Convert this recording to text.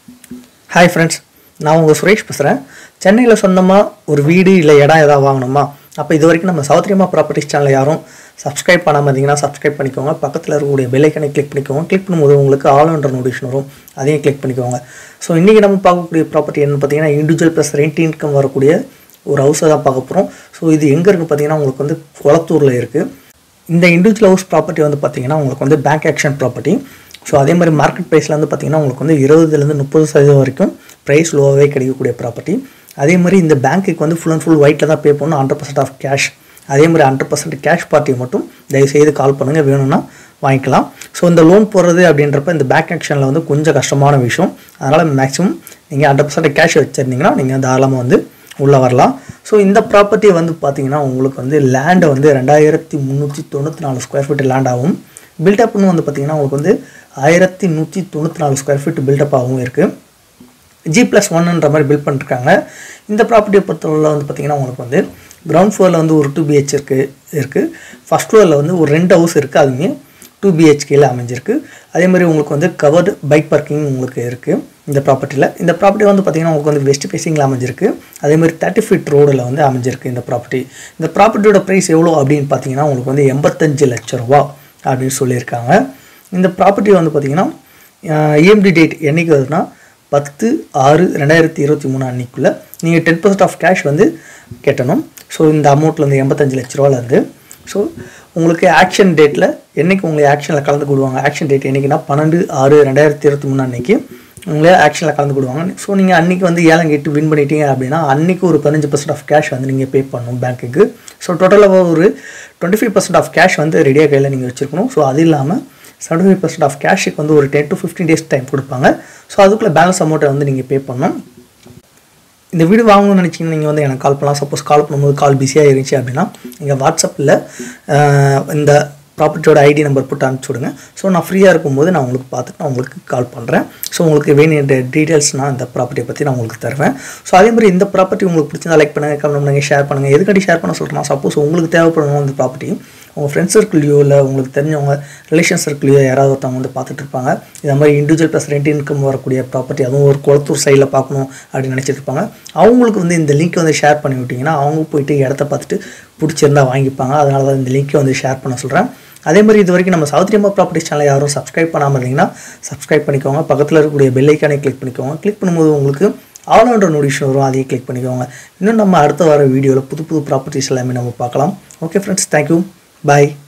hi friends நான் உங்கள் சுரேஷ் பேசுகிறேன் சென்னையில் சொந்தமாக ஒரு வீடு இல்லை இடம் எதாவது வாங்கணுமா அப்போ இது வரைக்கும் நம்ம சௌத்ரியமா ப்ராப்பர்ட்டிஸ் சேனலை யாரும் சப்ஸ்கிரைப் பண்ணாமல் இருந்தீங்கன்னா சப்ஸ்கிரைப் பண்ணிக்கோங்க பக்கத்தில் இருக்கக்கூடிய பெல்லைக்கனை கிளிக் பண்ணிக்கோங்க கிளிக் பண்ணும்போது உங்களுக்கு ஆல் என்ற நோட்டிஃபிகேஷன் வரும் அதையும் கிளிக் பண்ணிக்கோங்க ஸோ இன்றைக்கி நம்ம பார்க்கக்கூடிய ப்ராப்பர்ட்டி என்னன்னு பார்த்தீங்கன்னா இண்டிவிஜுவல் ப்ளஸ் ரெண்ட் இன்கம் வரக்கூடிய ஒரு ஹவுஸை தான் பார்க்க போகிறோம் ஸோ இது எங்கே இருக்குது பார்த்தீங்கன்னா உங்களுக்கு வந்து குளத்தூரில் இருக்குது இந்த இண்டிவிஜுவல் ஹவுஸ் ப்ராப்பர்ட்டி வந்து பார்த்தீங்கன்னா உங்களுக்கு வந்து பேங்க் ஆக்ஷன் ப்ராப்பர்ட்டி ஸோ அதே மாதிரி மார்க்கெட் ப்ரைஸில் வந்து பார்த்தீங்கன்னா உங்களுக்கு வந்து இருபதுலேருந்து முப்பது சதவீதம் வரைக்கும் ப்ரைஸ் லோவாகவே கிடைக்கக்கூடிய ப்ராப்பர்ட்டி அதே மாதிரி இந்த பேங்க்குக்கு வந்து ஃபுல் அண்ட் ஃபுல் ஒயிட்டில் தான் பே பண்ணணும் ஹண்ட்ரட் பர்சன்ட் ஆஃப் கேஷ் அதே மாதிரி ஹண்ட்ரட் பர்சன்ட் கேஷ் பார்ட்டியை மட்டும் தயவுசெய்து கால் பண்ணுங்கள் வேணும்னா வாங்கிக்கலாம் ஸோ இந்த லோன் போடுறது அப்படின்றப்ப இந்த பேங்க் ஆக்ஷனில் வந்து கொஞ்சம் கஷ்டமான விஷயம் அதனால் மேக்ஸிமம் நீங்கள் ஹண்ட்ரட் பர்சன்ட் கேஷ் வச்சுருந்தீங்கன்னா நீங்கள் தாராளமாக வந்து உள்ளே வரலாம் ஸோ இந்த ப்ராப்பர்ட்டி வந்து பார்த்தீங்கன்னா உங்களுக்கு வந்து லேண்டை வந்து ரெண்டாயிரத்தி முந்நூற்றி தொண்ணூற்றி நாலு ஸ்கொயர் ஃபீட் லேண்ட் ஆகும் பில்டப்னு வந்து பார்த்தீங்கன்னா உங்களுக்கு வந்து ஆயிரத்தி நூற்றி தொண்ணூற்றி நாலு ஸ்கொயர் ஃபீட் பில்டப் ஆகவும் இருக்குது ஜி ப்ளஸ் ஒன்னுன்ற மாதிரி பில்ட் பண்ணிருக்காங்க இந்த ப்ராப்பர்ட்டியை பொறுத்தவரை வந்து பார்த்திங்கன்னா உங்களுக்கு வந்து கிரவுண்ட் ஃப்ளோரில் வந்து ஒரு டூ பிஹெச் இருக்குது இருக்குது ஃபஸ்ட் ஃப்ளோரில் வந்து ஒரு ரெண்டு ஹவுஸ் இருக்குது அதுவுமே டூ பிஹெச்கேல அமைஞ்சிருக்கு அதே மாதிரி உங்களுக்கு வந்து கவர்டு பைக் பார்க்கிங் உங்களுக்கு இருக்குது இந்த ப்ராப்பர்ட்டியில் இந்த ப்ராப்பர்ட்டி வந்து பார்த்திங்கன்னா உங்களுக்கு வந்து வெஸ்ட் ஃபேஸிங்கில் அமைஞ்சிருக்கு அதே மாதிரி தேர்ட்டி ஃபீட் ரோடில் வந்து அமைஞ்சிருக்கு இந்த ப்ராப்பர்ட்டி இந்த ப்ராப்பர்ட்டியோட ப்ரைஸ் எவ்வளோ அப்படின்னு பார்த்தீங்கன்னா உங்களுக்கு வந்து எண்பத்தஞ்சு லட்ச ரூபா அப்படின்னு சொல்லியிருக்காங்க இந்த ப்ராப்பர்ட்டி வந்து பார்த்திங்கன்னா இஎம்டி டேட் என்றைக்கு வருதுன்னா பத்து ஆறு ரெண்டாயிரத்தி இருபத்தி மூணு அன்னைக்குள்ளே நீங்கள் டென் பர்சன்ட் ஆஃப் கேஷ் வந்து கட்டணும் ஸோ இந்த அமௌண்ட்லேருந்து எண்பத்தஞ்சு லட்ச ரூபாலேருந்து ஸோ உங்களுக்கு ஆக்ஷன் டேட்டில் என்றைக்கு உங்களை ஆக்ஷனில் கலந்து கொடுவாங்க ஆக்ஷன் டேட் என்றைக்குன்னா பன்னெண்டு ஆறு ரெண்டாயிரத்தி இருபத்தி மூணு அன்னைக்கு உங்களே ஆக்ஷனில் கலந்து கொடுவாங்க ஸோ நீங்கள் அன்றைக்கி வந்து ஏலம் கேட்டு வின் பண்ணிட்டீங்க அப்படின்னா அன்றைக்கி ஒரு பதினஞ்சு பர்சன்ட் ஆஃப் கேஷ் வந்து நீங்கள் பே பண்ணணும் பேங்க்குக்கு ஸோ டோட்டலாக ஒரு twenty five percent of cash வந்து ரெடியாக கையில் நீங்கள் வச்சுருக்கணும் ஸோ அது இல்லாமல் செவன்டி ஃபைவ் பர்சன்ட் ஆஃப் கேஷுக்கு வந்து ஒரு ten to fifteen days time கொடுப்பாங்க ஸோ அதுக்குள்ளே பேலன்ஸ் அமௌண்ட்டை வந்து நீங்கள் பே பண்ணணும் இந்த வீடு வாங்கணும்னு நினச்சிங்கன்னா நீங்கள் வந்து எனக்கு கால் பண்ணலாம் சப்போஸ் கால் பண்ணும்போது கால் பிஸியாக இருந்துச்சு அப்படின்னா நீங்கள் வாட்ஸ்அப்பில் இந்த ப்ராப்பர்ட்டியோட ஐடி நம்பர் போட்டு அனுப்பிச்சி விடுங்க ஸோ நான் ஃப்ரீயாக இருக்கும்போது நான் உங்களுக்கு பார்த்துட்டு நான் உங்களுக்கு கால் பண்ணுறேன் ஸோ உங்களுக்கு வேண்டிய டீட்டெயில்ஸ் நான் இந்த ப்ராப்பர்ட்டியை பற்றி நான் உங்களுக்கு தருவேன் ஸோ அதே மாதிரி இந்த ப்ராப்பர்ட்டி உங்களுக்கு பிடிச்சிருந்தா லைக் பண்ணுங்கள் கமெண்ட் பண்ணுங்கள் ஷேர் பண்ணுங்கள் எதுக்காண்டி ஷேர் பண்ண சொல்கிறேன்னா சப்போஸ் உங்களுக்கு தேவைப்படணும் இந்த ப்ராப்பர்ட்டி உங்கள் ஃப்ரெண்ட்ஸ் சர்க்கிள்லையோ இல்லை உங்களுக்கு தெரிஞ்சவங்க ரிலேஷன் சர்க்கிளையோ யாராவது ஒருத்தவங்க வந்து பார்த்துட்டு இருப்பாங்க இந்த மாதிரி இண்டிவிஜுவல் ப்ளஸ் ரெண்ட் இன்கம் வரக்கூடிய ப்ராப்பர்ட்டி அதுவும் ஒரு குளத்தூர் சைடில் பார்க்கணும் அப்படின்னு நினச்சிட்டு இருப்பாங்க அவங்களுக்கு வந்து இந்த லிங்க்கை வந்து ஷேர் பண்ணி விட்டிங்கன்னா அவங்க போயிட்டு இடத்த பார்த்துட்டு பிடிச்சிருந்தா வாங்கிப்பாங்க அதனால தான் இந்த லிங்க்கை வந்து ஷேர் பண்ண சொல்கிறேன் அதே மாதிரி இது வரைக்கும் நம்ம சவுத்ரியமா ப்ராப்பர்ட்டிஸ் சேனல் யாரும் சப்ஸ்கிரைப் பண்ணாமல் இருந்தீங்கன்னா சப்ஸ்கிரைப் பண்ணிக்கோங்க பக்கத்தில் இருக்கக்கூடிய பெல்லைக்கானே கிளிக் பண்ணிக்கோங்க கிளிக் பண்ணும்போது உங்களுக்கு ஆல் என்ற நோட்டிஃபிகேஷன் வரும் அதையும் கிளிக் பண்ணிக்கோங்க இன்னும் நம்ம அடுத்த வர வீடியோவில் புது புது ப்ராப்பர்ட்டிஸ் எல்லாமே நம்ம பார்க்கலாம் ஓகே ஃப்ரெண்ட்ஸ் தேங்க்யூ பாய்